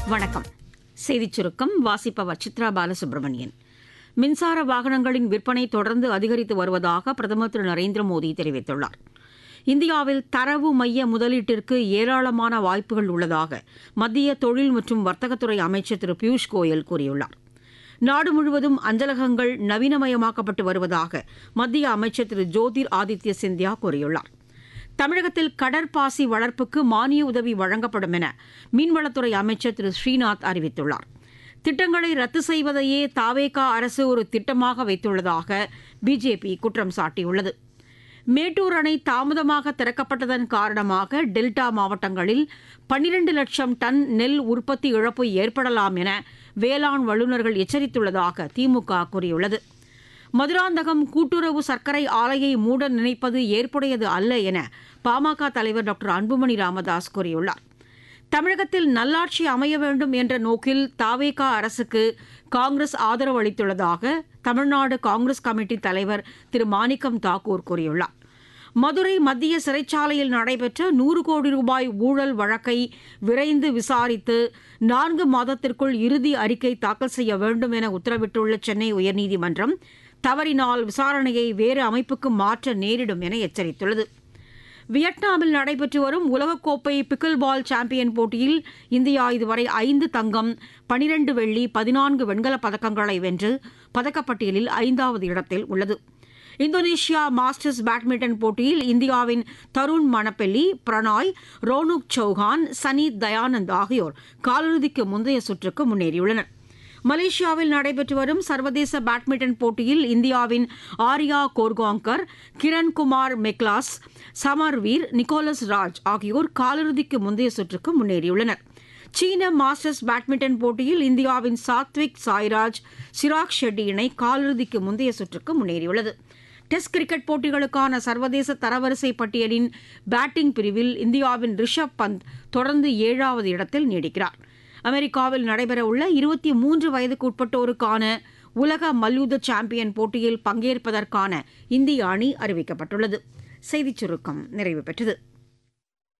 வணக்கம் செய்திச் சுருக்கம் வாசிப்பவர் சித்ரா பாலசுப்ரமணியன் மின்சார வாகனங்களின் விற்பனை தொடர்ந்து அதிகரித்து வருவதாக பிரதமர் திரு நரேந்திர மோடி தெரிவித்துள்ளார் இந்தியாவில் தரவு மைய முதலீட்டிற்கு ஏராளமான வாய்ப்புகள் உள்ளதாக மத்திய தொழில் மற்றும் வர்த்தகத்துறை அமைச்சர் திரு பியூஷ் கோயல் கூறியுள்ளார் நாடு முழுவதும் அஞ்சலகங்கள் நவீனமயமாக்கப்பட்டு வருவதாக மத்திய அமைச்சர் திரு ஜோதிர் ஆதித்ய சிந்தியா கூறியுள்ளார் தமிழகத்தில் கடற்பாசி வளர்ப்புக்கு மானிய உதவி வழங்கப்படும் என மீன்வளத்துறை அமைச்சர் திரு ஸ்ரீநாத் அறிவித்துள்ளார் திட்டங்களை ரத்து செய்வதையே தாவேகா அரசு ஒரு திட்டமாக வைத்துள்ளதாக பிஜேபி குற்றம் சாட்டியுள்ளது மேட்டூர் அணை தாமதமாக திறக்கப்பட்டதன் காரணமாக டெல்டா மாவட்டங்களில் பன்னிரண்டு லட்சம் டன் நெல் உற்பத்தி இழப்பு ஏற்படலாம் என வேளாண் வல்லுநர்கள் எச்சரித்துள்ளதாக திமுக கூறியுள்ளது மதுராந்தகம் கூட்டுறவு சர்க்கரை ஆலையை மூட நினைப்பது ஏற்புடையது அல்ல என பாமக தலைவர் டாக்டர் அன்புமணி ராமதாஸ் கூறியுள்ளார் தமிழகத்தில் நல்லாட்சி அமைய வேண்டும் என்ற நோக்கில் தாவேகா அரசுக்கு காங்கிரஸ் ஆதரவு அளித்துள்ளதாக தமிழ்நாடு காங்கிரஸ் கமிட்டி தலைவர் திரு மாணிக்கம் தாக்கூர் கூறியுள்ளார் மதுரை மத்திய சிறைச்சாலையில் நடைபெற்ற நூறு கோடி ரூபாய் ஊழல் வழக்கை விரைந்து விசாரித்து நான்கு மாதத்திற்குள் இறுதி அறிக்கை தாக்கல் செய்ய வேண்டும் என உத்தரவிட்டுள்ள சென்னை உயர்நீதிமன்றம் தவறினால் விசாரணையை வேறு அமைப்புக்கு மாற்ற நேரிடும் என எச்சரித்துள்ளது வியட்நாமில் நடைபெற்று வரும் உலகக்கோப்பை பிக்கில் பால் சாம்பியன் போட்டியில் இந்தியா இதுவரை ஐந்து தங்கம் பனிரண்டு வெள்ளி பதினான்கு வெண்கலப் பதக்கங்களை வென்று பதக்கப்பட்டியலில் ஐந்தாவது இடத்தில் உள்ளது இந்தோனேஷியா மாஸ்டர்ஸ் பேட்மிண்டன் போட்டியில் இந்தியாவின் தருண் மணப்பெல்லி பிரணாய் ரோனுக் சௌஹான் சனி தயானந்த் ஆகியோர் காலிறுதிக்கு முந்தைய சுற்றுக்கு முன்னேறியுள்ளனர் மலேசியாவில் நடைபெற்று வரும் சர்வதேச பேட்மிண்டன் போட்டியில் இந்தியாவின் ஆர்யா கோர்காங்கர் கிரண்குமார் மெக்லாஸ் சமர்வீர் நிக்கோலஸ் ராஜ் ஆகியோர் காலிறுதிக்கு முந்தைய சுற்றுக்கு முன்னேறியுள்ளனர் சீன மாஸ்டர்ஸ் பேட்மிண்டன் போட்டியில் இந்தியாவின் சாத்விக் சாய்ராஜ் சிராக் ஷெட்டி இணை காலிறுதிக்கு முந்தைய சுற்றுக்கு முன்னேறியுள்ளது டெஸ்ட் கிரிக்கெட் போட்டிகளுக்கான சர்வதேச தரவரிசை பட்டியலின் பேட்டிங் பிரிவில் இந்தியாவின் ரிஷப் பந்த் தொடர்ந்து ஏழாவது இடத்தில் நீடிக்கிறார் அமெரிக்காவில் நடைபெறவுள்ள இருபத்தி மூன்று வயதுக்கு உட்பட்டோருக்கான உலக மல்யுத்த சாம்பியன் போட்டியில் பங்கேற்பதற்கான இந்திய அணி அறிவிக்கப்பட்டுள்ளது செய்திச் சுருக்கம் நிறைவு பெற்றது